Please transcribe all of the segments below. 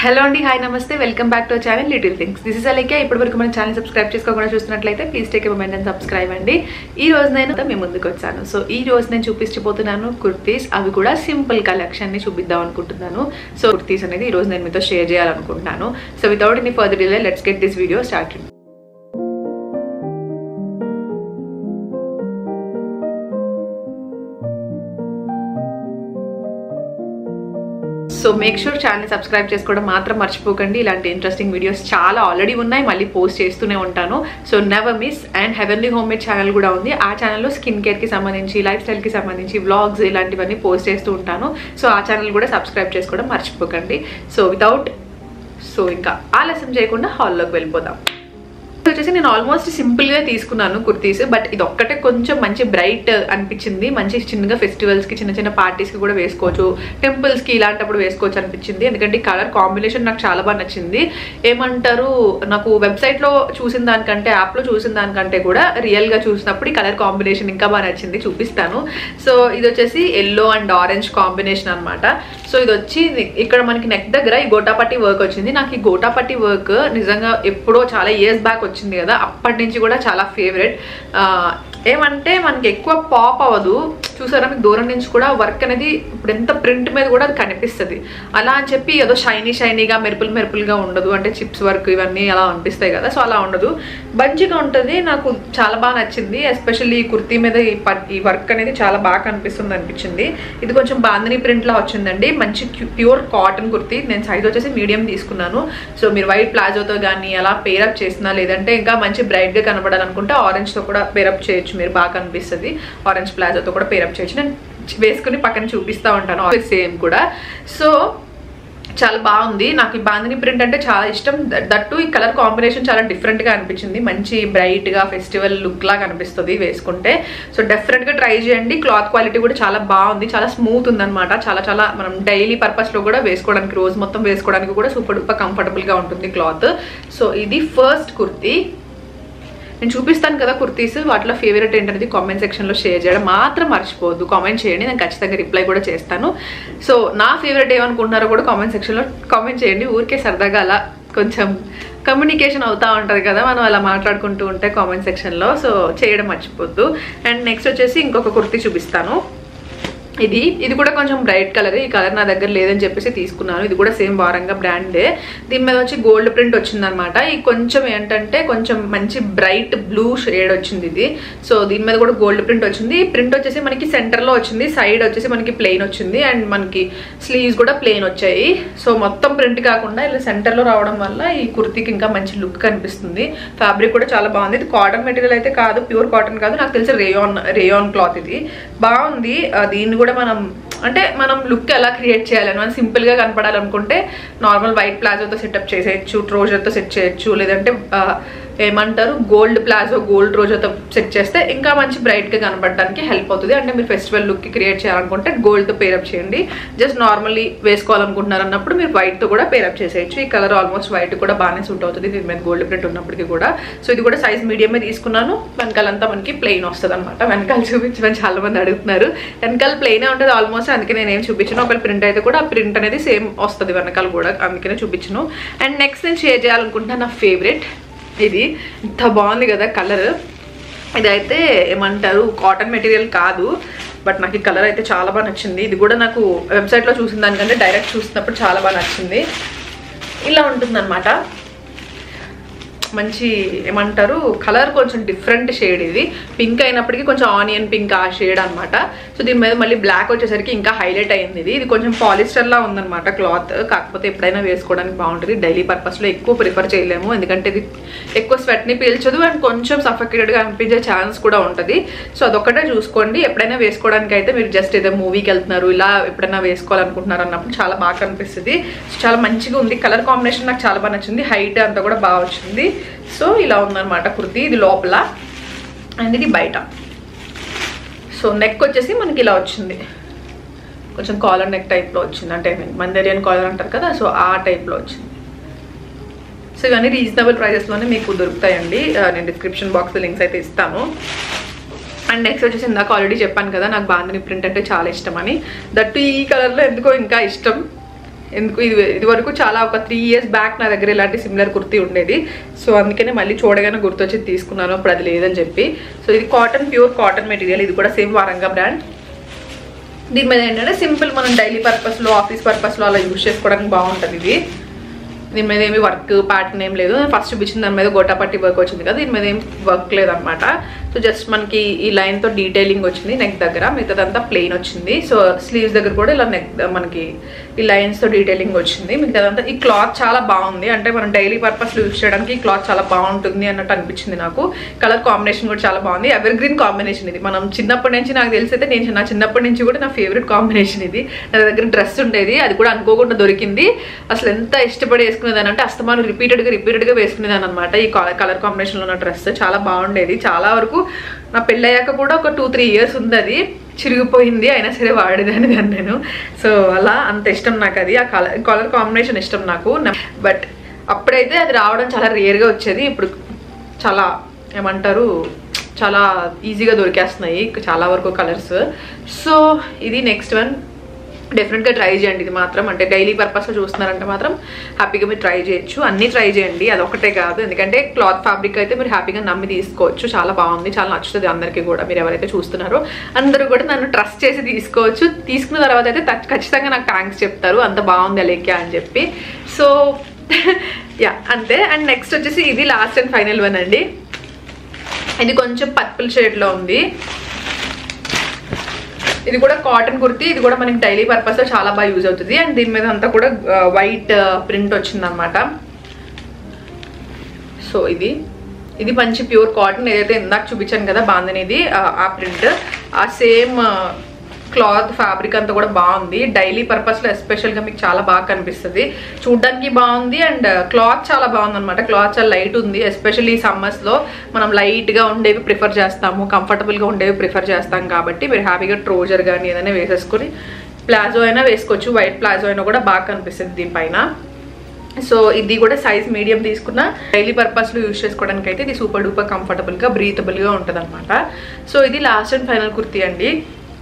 hello అండి hi నమస్తే welcome back to channel little things this is అలైకే ఇప్పటివరకు మన ఛానల్ సబ్స్క్రైబ్ చేసుకోకుండా చూస్తున్నట్లయితే please take moment and subscribe అండి ఈ రోజు నేను మీ ముందుకు వచ్చాను సో ఈ రోజు నేను చూపించబోతున్నాను కుర్తీస్ అవి కూడా సింపుల్ కలెక్షన్ని చూపిద్దాం అనుకుంటున్నాను సో కుర్తీస్ అనేది ఈ రోజు నేను మీతో షేర్ చేయాలనుకుంటున్నాను so without any further delay let's get this video start so make sure channel subscribe చేసుకోవడం మాత్రం మర్చిపోకండి ఇలాంటి ఇంట్రెస్టింగ్ వీడియోస్ చాలా ఆల్రెడీ ఉన్నాయి మళ్ళీ పోస్ట్ చేస్తూనే ఉంటాను so never miss and heavenly home made channel కూడా ఉంది ఆ ఛానల్లో స్కిన్ కేర్కి సంబంధించి లైఫ్ స్టైల్కి సంబంధించి వ్లాగ్స్ ఇలాంటివన్నీ పోస్ట్ చేస్తూ ఉంటాను సో ఆ ఛానల్ కూడా సబ్స్క్రైబ్ చేసుకోవడం మర్చిపోకండి సో వితౌట్ సో ఇంకా ఆలస్యం చేయకుండా హాల్లోకి వెళ్ళిపోదాం వచ్చేసి నేను ఆల్మోస్ట్ సింపుల్ గా తీసుకున్నాను కుర్తీస్ బట్ ఇది ఒక్కటే కొంచెం మంచి బ్రైట్ అనిపించింది మంచి చిన్నగా ఫెస్టివల్స్ కి చిన్న చిన్న పార్టీస్ కి కూడా వేసుకోవచ్చు టెంపుల్స్ కి ఇలాంటప్పుడు వేసుకోవచ్చు అనిపించింది ఎందుకంటే కలర్ కాంబినేషన్ నాకు చాలా బాగా నచ్చింది ఏమంటారు నాకు వెబ్సైట్ లో చూసిన దానికంటే యాప్ లో చూసిన దానికంటే కూడా రియల్ గా చూసినప్పుడు ఈ కలర్ కాంబినేషన్ ఇంకా బాగా నచ్చింది చూపిస్తాను సో ఇది వచ్చేసి ఎల్లో అండ్ ఆరెంజ్ కాంబినేషన్ అనమాట సో ఇది వచ్చి ఇక్కడ మనకి నెక్ దగ్గర ఈ గోటాపట్టి వర్క్ వచ్చింది నాకు ఈ గోటాపట్టి వర్క్ నిజంగా ఎప్పుడో చాలా ఇయర్స్ బ్యాక్ వచ్చింది కదా అప్పటి నుంచి కూడా చాలా ఫేవరెట్ ఏమంటే మనకి ఎక్కువ పాప్ అవ్వదు చూసారా మీకు దూరం నుంచి కూడా వర్క్ అనేది ఇప్పుడు ఎంత ప్రింట్ మీద కూడా అది కనిపిస్తుంది అలా అని చెప్పి ఏదో షైనీ షైనీగా మెరుపులు మెరుపులుగా ఉండదు అంటే చిప్స్ వర్క్ ఇవన్నీ అలా అనిపిస్తాయి కదా సో అలా ఉండదు మంచిగా ఉంటుంది నాకు చాలా బాగా నచ్చింది ఎస్పెషల్లీ ఈ కుర్తీ మీద ఈ ఈ వర్క్ అనేది చాలా బాగా కనిపిస్తుంది అనిపించింది ఇది కొంచెం బాందని ప్రింట్లా వచ్చిందండి మంచి ప్యూర్ కాటన్ కుర్తీ నేను సైజ్ వచ్చేసి మీడియం తీసుకున్నాను సో మీరు వైట్ ప్లాజోతో కానీ అలా పేరప్ చేసినా లేదంటే ఇంకా మంచి బ్రైట్గా కనబడాలనుకుంటే ఆరెంజ్తో కూడా పేరప్ చేయొచ్చు మీరు బాగా కనిపిస్తుంది ఆరెంజ్ ప్లాజోతో కూడా పేరప్ చేయొచ్చు నేను వేసుకుని పక్కన చూపిస్తూ ఉంటాను సేమ్ కూడా సో చాలా బాగుంది నాకు ఈ బాందిని ప్రింట్ అంటే చాలా ఇష్టం దట్టు ఈ కలర్ కాంబినేషన్ చాలా డిఫరెంట్గా అనిపించింది మంచి బ్రైట్గా ఫెస్టివల్ లుక్ లాగా అనిపిస్తుంది వేసుకుంటే సో డెఫినెట్గా ట్రై చేయండి క్లాత్ క్వాలిటీ కూడా చాలా బాగుంది చాలా స్మూత్ ఉందన్నమాట చాలా చాలా మనం డైలీ పర్పస్లో కూడా వేసుకోవడానికి రోజు మొత్తం వేసుకోవడానికి కూడా సూపర్ డూపర్ కంఫర్టబుల్గా ఉంటుంది క్లాత్ సో ఇది ఫస్ట్ కుర్తీ నేను చూపిస్తాను కదా కుర్తీస్ వాటిలో ఫేవరెట్ ఏంటనేది కామెంట్ సెక్షన్లో షేర్ చేయడం మాత్రం మర్చిపోవద్దు కామెంట్ చేయండి నేను ఖచ్చితంగా రిప్లై కూడా చేస్తాను సో నా ఫేవరెట్ ఏమనుకుంటున్నారో కూడా కామెంట్ సెక్షన్లో కామెంట్ చేయండి ఊరికే సరదాగా అలా కొంచెం కమ్యూనికేషన్ అవుతూ ఉంటుంది కదా మనం అలా మాట్లాడుకుంటూ ఉంటే కామెంట్ సెక్షన్లో సో చేయడం మర్చిపోద్దు అండ్ నెక్స్ట్ వచ్చేసి ఇంకొక కుర్తీ చూపిస్తాను ఇది ఇది కూడా కొంచెం బ్రైట్ కలర్ ఈ కలర్ నా దగ్గర లేదని చెప్పేసి తీసుకున్నాను ఇది కూడా సేమ్ వారంగా బ్రాండే దీని మీద వచ్చి గోల్డ్ ప్రింట్ వచ్చిందనమాట ఈ కొంచెం ఏంటంటే కొంచెం మంచి బ్రైట్ బ్లూ షేడ్ వచ్చింది ఇది సో దీని మీద కూడా గోల్డ్ ప్రింట్ వచ్చింది ఈ ప్రింట్ వచ్చేసి మనకి సెంటర్లో వచ్చింది సైడ్ వచ్చేసి మనకి ప్లెయిన్ వచ్చింది అండ్ మనకి స్లీవ్స్ కూడా ప్లెయిన్ వచ్చాయి సో మొత్తం ప్రింట్ కాకుండా ఇలా సెంటర్లో రావడం వల్ల ఈ కుర్తీకి ఇంకా మంచి లుక్ కనిపిస్తుంది ఫ్యాబ్రిక్ కూడా చాలా బాగుంది ఇది కాటన్ మెటీరియల్ అయితే కాదు ప్యూర్ కాటన్ కాదు నాకు తెలిసి రేయాన్ రేయాన్ క్లాత్ ఇది బాగుంది దీన్ని కూడా మనం అంటే మనం లుక్ ఎలా క్రియేట్ చేయాలని మనం సింపుల్గా కనపడాలనుకుంటే నార్మల్ వైట్ ప్లాజోతో సెటప్ చేసేయచ్చు ట్రోజర్తో సెట్ చేయొచ్చు లేదంటే ఏమంటారు గోల్డ్ ప్లాజో గోల్డ్ రోజోతో సెట్ చేస్తే ఇంకా మంచి బ్రైట్గా కనపడడానికి హెల్ప్ అవుతుంది అంటే మీరు ఫెస్టివల్ లుక్కి క్రియేట్ చేయాలనుకుంటే గోల్డ్తో పేరప్ చేయండి జస్ట్ నార్మల్లీ వేసుకోవాలనుకుంటున్నారు అన్నప్పుడు మీరు వైట్తో కూడా పేరప్ చేసేయచ్చు ఈ కలర్ ఆల్మోస్ట్ వైట్ కూడా బాగానే సూట్ అవుతుంది దీని మీద గోల్డ్ ప్రింట్ ఉన్నప్పటికీ కూడా సో ఇది కూడా సైజ్ మీడియమే తీసుకున్నాను వెనకాలంతా మనకి ప్లెయిన్ వస్తుంది అనమాట వెనకాల చూపించమని చాలా మంది అడుగుతున్నారు వెనకాల ప్లెయినే ఉంటుంది ఆల్మోస్ట్ అందుకే నేను ఏం చూపించను ఒకవేళ ప్రింట్ అయితే కూడా ఆ ప్రింట్ అనేది సేమ్ వస్తుంది వెనకాల కూడా అందుకనే చూపించను అండ్ నెక్స్ట్ నేను షేర్ చేయాలనుకుంటున్నాను నా ఫేవరెట్ ఇది ఇంత బాగుంది కదా కలర్ ఇదైతే ఏమంటారు కాటన్ మెటీరియల్ కాదు బట్ నాకు ఈ కలర్ అయితే చాలా బాగా నచ్చింది ఇది కూడా నాకు వెబ్సైట్లో చూసిన దానికంటే డైరెక్ట్ చూసినప్పుడు చాలా బాగా నచ్చింది ఇలా ఉంటుందన్నమాట మంచి ఏమంటారు కలర్ కొంచెం డిఫరెంట్ షేడ్ ఇది పింక్ అయినప్పటికీ కొంచెం ఆనియన్ పింక్ ఆ షేడ్ అనమాట సో దీని మీద మళ్ళీ బ్లాక్ వచ్చేసరికి ఇంకా హైలైట్ అయింది ఇది ఇది కొంచెం పాలిస్టర్లా ఉందన్నమాట క్లాత్ కాకపోతే ఎప్పుడైనా వేసుకోవడానికి బాగుంటుంది డైలీ పర్పస్లో ఎక్కువ ప్రిఫర్ చేయలేము ఎందుకంటే ఇది ఎక్కువ స్వెట్ని పీల్చదు అండ్ కొంచెం సఫకేటెడ్గా అనిపించే ఛాన్స్ కూడా ఉంటుంది సో అదొక్కటే చూసుకోండి ఎప్పుడైనా వేసుకోవడానికి అయితే మీరు జస్ట్ ఏదో మూవీకి వెళ్తున్నారు ఇలా ఎప్పుడైనా వేసుకోవాలనుకుంటున్నారు అన్నప్పుడు చాలా బాగా కనిపిస్తుంది చాలా మంచిగా ఉంది కలర్ కాంబినేషన్ నాకు చాలా బాగా నచ్చింది హైట్ అంతా కూడా బాగా వచ్చింది సో ఇలా ఉందన్నమాట కుర్తీ ఇది లోపల అండ్ ఇది బయట సో నెక్ వచ్చేసి మనకి ఇలా వచ్చింది కొంచెం కాలర్ నెక్ టైప్లో వచ్చింది అంటే మందరియన్ కాలర్ అంటారు కదా సో ఆ టైప్లో వచ్చింది సో ఇవన్నీ రీజనబుల్ ప్రైజెస్లోనే మీకు దొరుకుతాయండి నేను డిస్క్రిప్షన్ బాక్స్ లింక్స్ అయితే ఇస్తాను అండ్ నెక్స్ట్ వచ్చేసి ఇందాక ఆల్రెడీ చెప్పాను కదా నాకు బాందని ప్రింట్ అంటే చాలా ఇష్టం అని దట్టు ఈ కలర్లో ఎందుకో ఇంకా ఇష్టం ఎందుకు ఇది ఇది వరకు చాలా ఒక త్రీ ఇయర్స్ బ్యాక్ నా దగ్గర ఇలాంటి సిమిలర్ కుర్తీ ఉండేది సో అందుకనే మళ్ళీ చూడగానే గుర్తొచ్చి తీసుకున్నాను అప్పుడు అది లేదని చెప్పి సో ఇది కాటన్ ప్యూర్ కాటన్ మెటీరియల్ ఇది కూడా సేమ్ వారంగా బ్రాండ్ దీని మీద ఏంటంటే సింపుల్ మనం డైలీ పర్పస్లో ఆఫీస్ పర్పస్లో అలా యూజ్ చేసుకోవడానికి బాగుంటుంది ఇది దీని మీద ఏమి వర్క్ ప్యాటర్న్ ఏం లేదు ఫస్ట్ చూపించిన దాని మీద గోటాపట్టి వర్క్ వచ్చింది కదా దీని మీద ఏం వర్క్ లేదనమాట సో జస్ట్ మనకి ఈ లైన్తో డీటెయిలింగ్ వచ్చింది నెక్ దగ్గర మిగతాదంతా ప్లెయిన్ వచ్చింది సో స్లీవ్స్ దగ్గర కూడా ఇలా నెక్ మనకి ఈ లైన్స్తో డీటెయిలింగ్ వచ్చింది మిగతాదంతా ఈ క్లాత్ చాలా బాగుంది అంటే మనం డైలీ పర్పస్లో యూజ్ చేయడానికి ఈ క్లాత్ చాలా బాగుంటుంది అన్నట్టు అనిపించింది నాకు కలర్ కాంబినేషన్ కూడా చాలా బాగుంది ఎవర్ గ్రీన్ కాంబినేషన్ ఇది మనం చిన్నప్పటి నుంచి నాకు తెలిసి అయితే నేను నా చిన్నప్పటి నుంచి కూడా నా ఫేవరెట్ కాంబినేషన్ ఇది నా దగ్గర డ్రెస్ ఉండేది అది కూడా అనుకోకుండా దొరికింది అసలు ఎంత ఇష్టపడి వేసుకునేదాని అంటే అస్తమాను రిపీటెడ్గా రిపీటెడ్గా వేసుకునేదాని అనమాట ఈ కలర్ కాంబినేషన్లో ఉన్న డ్రెస్ చాలా బాగుండేది చాలా వరకు నా పెళ్ళయ్యాక కూడా ఒక టూ త్రీ ఇయర్స్ ఉంది అది చిరిగిపోయింది అయినా సరే వాడేదాన్ని దాన్ని నేను సో అలా అంత ఇష్టం నాకు అది ఆ కలర్ కలర్ కాంబినేషన్ ఇష్టం నాకు బట్ అప్పుడైతే అది రావడం చాలా రేర్గా వచ్చేది ఇప్పుడు చాలా ఏమంటారు చాలా ఈజీగా దొరికేస్తున్నాయి చాలా వరకు కలర్స్ సో ఇది నెక్స్ట్ వన్ డెఫినెట్గా ట్రై చేయండి ఇది మాత్రం అంటే డైలీ పర్పస్లో చూస్తున్నారంటే మాత్రం హ్యాపీగా మీరు ట్రై చేయొచ్చు అన్నీ ట్రై చేయండి అది ఒకటే కాదు ఎందుకంటే క్లాత్ ఫ్యాబ్రిక్ అయితే మీరు హ్యాపీగా నమ్మి తీసుకోవచ్చు చాలా బాగుంది చాలా నచ్చుతుంది అందరికీ కూడా మీరు ఎవరైతే చూస్తున్నారో అందరూ కూడా నన్ను ట్రస్ట్ చేసి తీసుకోవచ్చు తీసుకున్న తర్వాత అయితే త- ఖచ్చితంగా నాకు థ్యాంక్స్ చెప్తారు అంత బాగుంది అలేఖ్య అని చెప్పి సో యా అంతే అండ్ నెక్స్ట్ వచ్చేసి ఇది లాస్ట్ అండ్ ఫైనల్ వన్ అండి ఇది కొంచెం పర్పుల్ షేడ్లో ఉంది ఇది కూడా కాటన్ కుర్తీ ఇది కూడా మనకి డైలీ పర్పస్ లో చాలా బాగా యూజ్ అవుతుంది అండ్ దీని మీద అంతా కూడా వైట్ ప్రింట్ వచ్చింది అనమాట సో ఇది ఇది మంచి ప్యూర్ కాటన్ ఏదైతే ఇందాక చూపించాను కదా బాందనేది ఆ ప్రింట్ ఆ సేమ్ క్లాత్ ఫ్యాబ్రిక్ అంతా కూడా బాగుంది డైలీ పర్పస్లో ఎస్పెషల్గా మీకు చాలా బాగా కనిపిస్తుంది చూడడానికి బాగుంది అండ్ క్లాత్ చాలా బాగుంది అనమాట క్లాత్ చాలా లైట్ ఉంది ఎస్పెషల్లీ సమ్మర్స్లో మనం లైట్గా ఉండేవి ప్రిఫర్ చేస్తాము కంఫర్టబుల్గా ఉండేవి ప్రిఫర్ చేస్తాం కాబట్టి మీరు హ్యాపీగా ట్రోజర్ కానీ ఏదైనా వేసేసుకొని ప్లాజో అయినా వేసుకోవచ్చు వైట్ ప్లాజో అయినా కూడా బాగా కనిపిస్తుంది దీనిపైన సో ఇది కూడా సైజ్ మీడియం తీసుకున్న డైలీ పర్పస్లో యూజ్ చేసుకోవడానికి అయితే ఇది సూపర్ డూపర్ కంఫర్టబుల్గా బ్రీతబుల్గా ఉంటుంది అనమాట సో ఇది లాస్ట్ అండ్ ఫైనల్ కుర్తీ అండి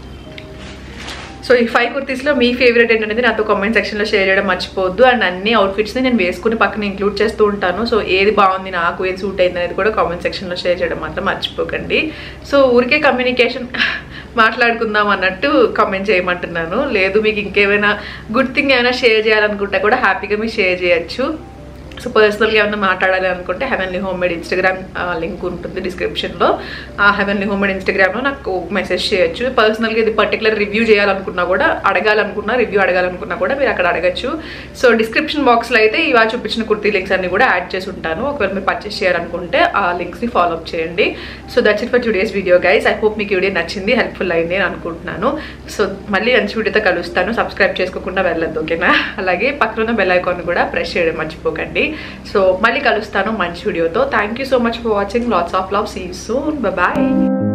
సో ఈ ఫైవ్ కుర్తీస్లో మీ ఫేవరెట్ ఏంటనేది నాతో కామెంట్ సెక్షన్లో షేర్ చేయడం మర్చిపోవద్దు అండ్ అన్ని అవుట్ఫిట్స్ని నేను వేసుకుని పక్కన ఇంక్లూడ్ చేస్తూ ఉంటాను సో ఏది బాగుంది నాకు ఏది సూట్ అయింది అనేది కూడా కామెంట్ సెక్షన్లో షేర్ చేయడం మాత్రం మర్చిపోకండి సో ఊరికే కమ్యూనికేషన్ మాట్లాడుకుందాం అన్నట్టు కామెంట్ చేయమంటున్నాను లేదు మీకు ఇంకేమైనా గుడ్ థింగ్ ఏమైనా షేర్ చేయాలనుకుంటే కూడా హ్యాపీగా మీరు షేర్ చేయొచ్చు సో పర్సనల్గా ఏమైనా మాట్లాడాలి అనుకుంటే heavenly home made Instagram link ఉంటుంది డిస్క్రిప్షన్లో ఆ హెవెన్లీ హోమ్ మేడ్ ఇన్స్టాగ్రామ్లో నాకు మెసేజ్ చేయొచ్చు పర్సనల్గా ఇది పర్టికులర్ రివ్యూ చేయాలనుకున్నా కూడా అడగాలనుకున్నా రివ్యూ అడగాలనుకున్నా కూడా మీరు అక్కడ అడగచ్చు సో డిస్క్రిప్షన్ బాక్స్లో అయితే ఇవా చూపించిన కుర్తీ లింక్స్ అన్ని కూడా యాడ్ చేసి ఉంటాను ఒకవేళ మీరు పర్చేస్ చేయాలనుకుంటే ఆ లింక్స్ని ఫాలో అప్ చేయండి so that's it for today's video guys I hope మీకు వీడియో నచ్చింది హెల్ప్ఫుల్ అయింది అని అనుకుంటున్నాను సో మళ్ళీ మంచి వీడియోతో కలుస్తాను సబ్స్క్రైబ్ చేసుకోకుండా వెళ్ళొద్దు ఓకేనా అలాగే పక్కన ఉన్న బెల్ ఐకాన్ కూడా ప్రెస్ చేయడం మర్చిపోకండి సో మళ్ళీ కలుస్తాను మంచి వీడియోతో thank you so much for watching lots of love see soon bye